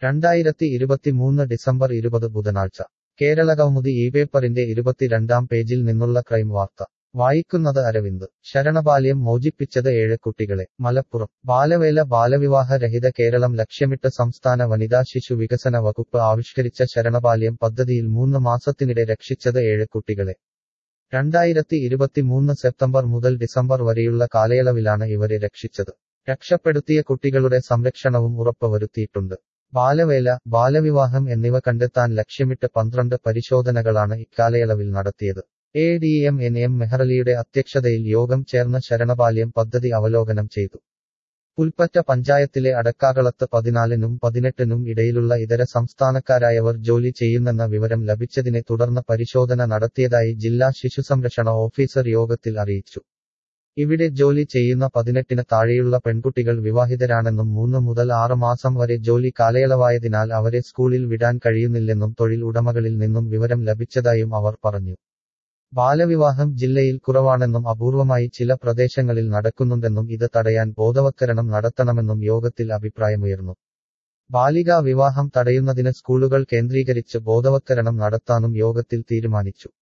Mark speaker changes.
Speaker 1: രണ്ടായിരത്തി ഇരുപത്തിമൂന്ന് ഡിസംബർ ഇരുപത് ബുധനാഴ്ച കേരളകൗമുദി ഈ പേപ്പറിന്റെ ഇരുപത്തിരണ്ടാം പേജിൽ നിന്നുള്ള ക്രൈം വാർത്ത വായിക്കുന്നത് അരവിന്ദ് ശരണബാല്യം മോചിപ്പിച്ചത് ഏഴ് കുട്ടികളെ മലപ്പുറം ബാലവേല ബാലവിവാഹ രഹിത കേരളം ലക്ഷ്യമിട്ട് സംസ്ഥാന വനിതാ ശിശു വികസന വകുപ്പ് ആവിഷ്കരിച്ച ശരണബാല്യം പദ്ധതിയിൽ മൂന്ന് മാസത്തിനിടെ രക്ഷിച്ചത് ഏഴ് കുട്ടികളെ രണ്ടായിരത്തി ഇരുപത്തിമൂന്ന് സെപ്റ്റംബർ മുതൽ ഡിസംബർ വരെയുള്ള കാലയളവിലാണ് ഇവരെ രക്ഷിച്ചത് രക്ഷപ്പെടുത്തിയ കുട്ടികളുടെ സംരക്ഷണവും ഉറപ്പുവരുത്തിയിട്ടുണ്ട് ബാലവേല ബാലവിവാഹം എന്നിവ കണ്ടെത്താൻ ലക്ഷ്യമിട്ട് പന്ത്രണ്ട് പരിശോധനകളാണ് ഇക്കാലയളവിൽ നടത്തിയത് A D M N M മെഹ്റലിയുടെ അധ്യക്ഷതയിൽ യോഗം ചേർന്ന് ശരണബാല്യം പദ്ധതി അവലോകനം ചെയ്തു പുൽപ്പറ്റ പഞ്ചായത്തിലെ അടക്കാകളത്ത് പതിനാലിനും പതിനെട്ടിനും ഇടയിലുള്ള ഇതര സംസ്ഥാനക്കാരായവർ ജോലി ചെയ്യുന്നെന്ന വിവരം ലഭിച്ചതിനെ തുടർന്ന് പരിശോധന നടത്തിയതായി ജില്ലാ ശിശുസംരക്ഷണ ഓഫീസർ യോഗത്തിൽ അറിയിച്ചു ഇവിടെ ജോലി ചെയ്യുന്ന പതിനെട്ടിന് താഴെയുള്ള പെൺകുട്ടികൾ വിവാഹിതരാണെന്നും മൂന്ന് മുതൽ ആറ് മാസം വരെ ജോലി കാലയളവായതിനാൽ അവരെ സ്കൂളിൽ വിടാൻ കഴിയുന്നില്ലെന്നും തൊഴിൽ ഉടമകളിൽ നിന്നും വിവരം ലഭിച്ചതായും അവർ പറഞ്ഞു ബാലവിവാഹം ജില്ലയിൽ കുറവാണെന്നും അപൂർവമായി ചില പ്രദേശങ്ങളിൽ നടക്കുന്നുണ്ടെന്നും ഇത് തടയാൻ ബോധവത്കരണം നടത്തണമെന്നും യോഗത്തിൽ അഭിപ്രായമുയർന്നു ബാലികാ വിവാഹം തടയുന്നതിന് സ്കൂളുകൾ കേന്ദ്രീകരിച്ച് ബോധവത്കരണം നടത്താനും യോഗത്തിൽ തീരുമാനിച്ചു